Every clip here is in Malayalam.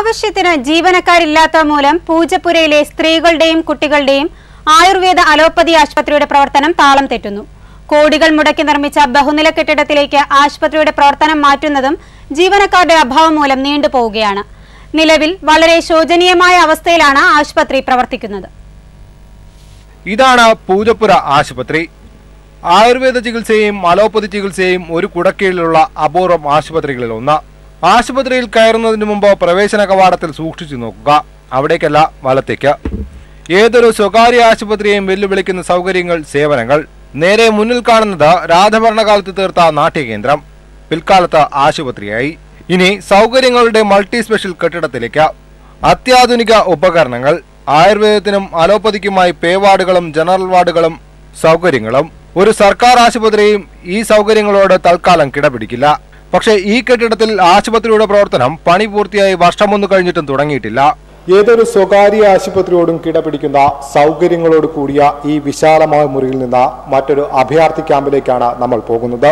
ആവശ്യത്തിന് ജീവനക്കാരില്ലാത്ത മൂലം പൂജപ്പുരയിലെ സ്ത്രീകളുടെയും കുട്ടികളുടെയും ആയുർവേദ അലോപ്പതി ആശുപത്രിയുടെ പ്രവർത്തനം താളം തെറ്റുന്നു കോടികൾ മുടക്കി നിർമ്മിച്ച ബഹുനില കെട്ടിടത്തിലേക്ക് ആശുപത്രിയുടെ പ്രവർത്തനം മാറ്റുന്നതും ജീവനക്കാരുടെ അഭാവം മൂലം നീണ്ടുപോവുകയാണ് നിലവിൽ വളരെ ശോചനീയമായ അവസ്ഥയിലാണ് ആശുപത്രി പ്രവർത്തിക്കുന്നത് ഇതാണ് പൂജപ്പുര ആശുപത്രി ആയുർവേദ ചികിത്സയും അലോപ്പതി ചികിത്സയും ഒരു കുടക്കീഴിലുള്ള അപൂർവം ആശുപത്രികളിൽ ഒന്ന് ആശുപത്രിയിൽ കയറുന്നതിന് മുമ്പ് പ്രവേശന കവാടത്തിൽ സൂക്ഷിച്ചു നോക്കുക അവിടേക്കല്ല വലത്തേക്ക് ഏതൊരു സ്വകാര്യ ആശുപത്രിയെയും വെല്ലുവിളിക്കുന്ന സൗകര്യങ്ങൾ സേവനങ്ങൾ നേരെ മുന്നിൽ കാണുന്നത് രാജഭരണകാലത്ത് തീർത്ത നാട്യകേന്ദ്രം പിൽക്കാലത്ത് ആശുപത്രിയായി ഇനി സൗകര്യങ്ങളുടെ മൾട്ടി സ്പെഷ്യൽ കെട്ടിടത്തിലേക്ക് അത്യാധുനിക ഉപകരണങ്ങൾ ആയുർവേദത്തിനും അലോപ്പതിക്കുമായി പേ വാർഡുകളും ജനറൽ വാർഡുകളും സൗകര്യങ്ങളും ഒരു സർക്കാർ ആശുപത്രിയും ഈ സൗകര്യങ്ങളോട് തൽക്കാലം കിടപിടിക്കില്ല പക്ഷേ ഈ കെട്ടിടത്തിൽ ആശുപത്രിയുടെ പ്രവർത്തനം പണി പൂർത്തിയായി വർഷമൊന്നു കഴിഞ്ഞിട്ടും തുടങ്ങിയിട്ടില്ല ഏതൊരു സ്വകാര്യ ആശുപത്രിയോടും കിടപിടിക്കുന്ന സൗകര്യങ്ങളോട് കൂടിയ ഈ വിശാലമായ മുറിയിൽ നിന്ന് മറ്റൊരു അഭയാർത്ഥി ക്യാമ്പിലേക്കാണ് നമ്മൾ പോകുന്നത്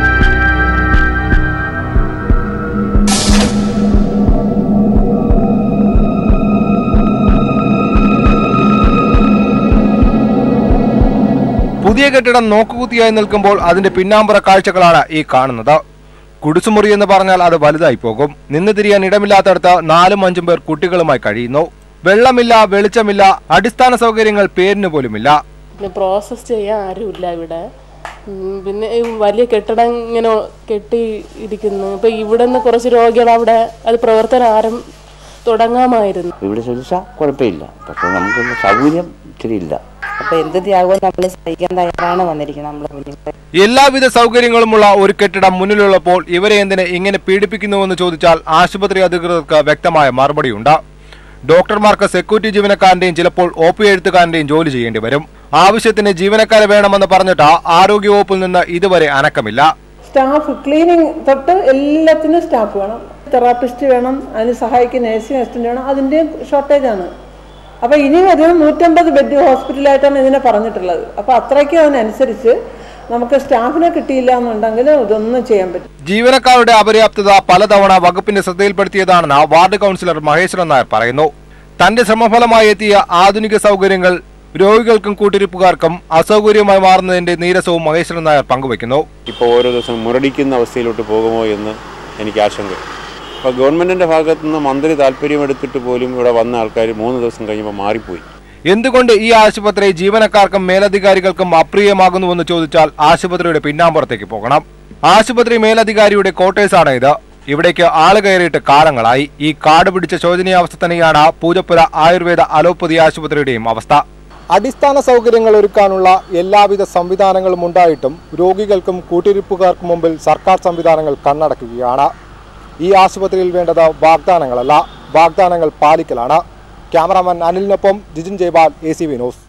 പുതിയ കെട്ടിടം നോക്കുകുത്തിയായി നിൽക്കുമ്പോൾ അതിന്റെ പിന്നാമ്പുറ കാഴ്ചകളാണ് ഈ കാണുന്നത് കുടിസുമുറി എന്ന് പറഞ്ഞാൽ അത് വലുതായി പോകും നിന്ന് തിരിയാൻ ഇടമില്ലാത്തടത്ത് നാലും അഞ്ചും പേർ കുട്ടികളുമായി കഴിയുന്നു വെള്ളമില്ല വെളിച്ചമില്ല അടിസ്ഥാന സൗകര്യങ്ങൾ പേരിന് പോലുമില്ല പിന്നെ പ്രോസസ്സ് ചെയ്യാൻ ആരുമില്ല ഇവിടെ ഉം, പിന്നെ ഈ വലിയ കെട്ടിടം ഇങ്ങനെ കെട്ടി ഇരിക്കുന്നു ഇപ്പൊ ഇവിടെ നിന്ന് കുറച്ച് രോഗികൾ അവിടെ അത് പ്രവർത്തനം ആരും തുടങ്ങാമായിരുന്നു ഇവിടെ ചികിത്സ കുഴപ്പമില്ല പക്ഷെ നമുക്കുള്ള സൗകര്യം ഇച്ചിരി ഇല്ല അപ്പൊ എന്ത് ത്യാഗവും നമ്മൾ സഹിക്കാൻ തയ്യാറാണ് വന്നിരിക്കുന്നത് നമ്മളെ കുഞ്ഞുങ്ങളെ എല്ലാവിധ സൗകര്യങ്ങളുമുള്ള ഒരു കെട്ടിടം മുന്നിലുള്ളപ്പോൾ ഇവരെ എന്തിന് ഇങ്ങനെ പീഡിപ്പിക്കുന്നുവെന്ന് ചോദിച്ചാൽ ആശുപത്രി അധികൃതർക്ക് വ്യക്തമായ മറുപടിയുണ്ട് ഡോക്ടർമാർക്ക് സെക്യൂരിറ്റി ജീവനക്കാരന്റെയും ചിലപ്പോൾ ഒ പി എഴുത്തുകാരന്റെയും ജോലി ചെയ്യേണ്ടി വരും ആവശ്യത്തിന് ജീവനക്കാരെ വേണമെന്ന് പറഞ്ഞിട്ട് ആരോഗ്യവകുപ്പിൽ നിന്ന് ഇതുവരെ അനക്കമില്ല സ്റ്റാഫ് ക്ലീനിങ് തൊട്ട് എല്ലാത്തിനും സ്റ്റാഫ് വേണം തെറാപ്പിസ്റ്റ് വേണം അതിന് സഹായിക്കുന്ന നേഴ്സിംഗ് അസിസ്റ്റന്റ് വേണം അതിൻ്റെയും ഷോർട്ടേജ് ആണ് അപ്പോൾ ഇനിയും അധികം നൂറ്റമ്പത് ബെഡ് ഹോസ്പിറ്റലായിട്ടാണ് ഇതിനെ പറഞ്ഞിട്ടുള്ളത് അപ്പോൾ അത്രയ്ക്കും അതിനനുസരിച്ച് നമുക്ക് സ്റ്റാഫിനെ കിട്ടിയില്ല എന്നുണ്ടെങ്കിൽ ഇതൊന്നും ചെയ്യാൻ പറ്റും ജീവനക്കാരുടെ അപര്യാപ്തത പലതവണ വകുപ്പിന്റെ ശ്രദ്ധയിൽപ്പെടുത്തിയതാണെന്ന് വാർഡ് കൗൺസിലർ മഹേശ്വരൻ നായർ പറയുന്നു തന്റെ ശ്രമഫലമായി എത്തിയ ആധുനിക സൗകര്യങ്ങൾ രോഗികൾക്കും കൂട്ടിരിപ്പുകാർക്കും അസൗകര്യമായി മാറുന്നതിന്റെ നീരസവും മഹേശ്വരൻ നായർ പങ്കുവയ്ക്കുന്നു ഇപ്പോൾ ഓരോ ദിവസം മുരടിക്കുന്ന അവസ്ഥയിലോട്ട് പോകുമോ എന്ന് എനിക്ക് ആശങ്ക അപ്പോൾ ഗവൺമെൻറ്റിൻ്റെ ഭാഗത്തു നിന്ന് മന്ത്രി താല്പര്യമെടുത്തിട്ട് പോലും ഇവിടെ വന്ന ആൾക്കാർ മൂന്ന് ദിവസം കഴിഞ്ഞപ്പോൾ മാറിപ്പോയി എന്തുകൊണ്ട് ഈ ആശുപത്രി ജീവനക്കാർക്കും മേലധികാരികൾക്കും അപ്രിയമാകുന്നുവെന്ന് ചോദിച്ചാൽ ആശുപത്രിയുടെ പിന്നാമ്പുറത്തേക്ക് പോകണം ആശുപത്രി മേലധികാരിയുടെ ക്വാർട്ടേഴ്സാണ് ഇത് ഇവിടേക്ക് ആള് കയറിയിട്ട് കാലങ്ങളായി ഈ കാട് പിടിച്ച ശോചനീയാവസ്ഥ തന്നെയാണ് പൂജപ്പുര ആയുർവേദ അലോപ്പതി ആശുപത്രിയുടെയും അവസ്ഥ അടിസ്ഥാന സൗകര്യങ്ങൾ ഒരുക്കാനുള്ള എല്ലാവിധ സംവിധാനങ്ങളും ഉണ്ടായിട്ടും രോഗികൾക്കും കൂട്ടിരിപ്പുകാർക്കും മുമ്പിൽ സർക്കാർ സംവിധാനങ്ങൾ കണ്ണടക്കുകയാണ് ഈ ആശുപത്രിയിൽ വേണ്ടത് വാഗ്ദാനങ്ങളല്ല വാഗ്ദാനങ്ങൾ പാലിക്കലാണ് ക്യാമറാമാൻ അനിലിനൊപ്പം Jijin Jaipal A C V news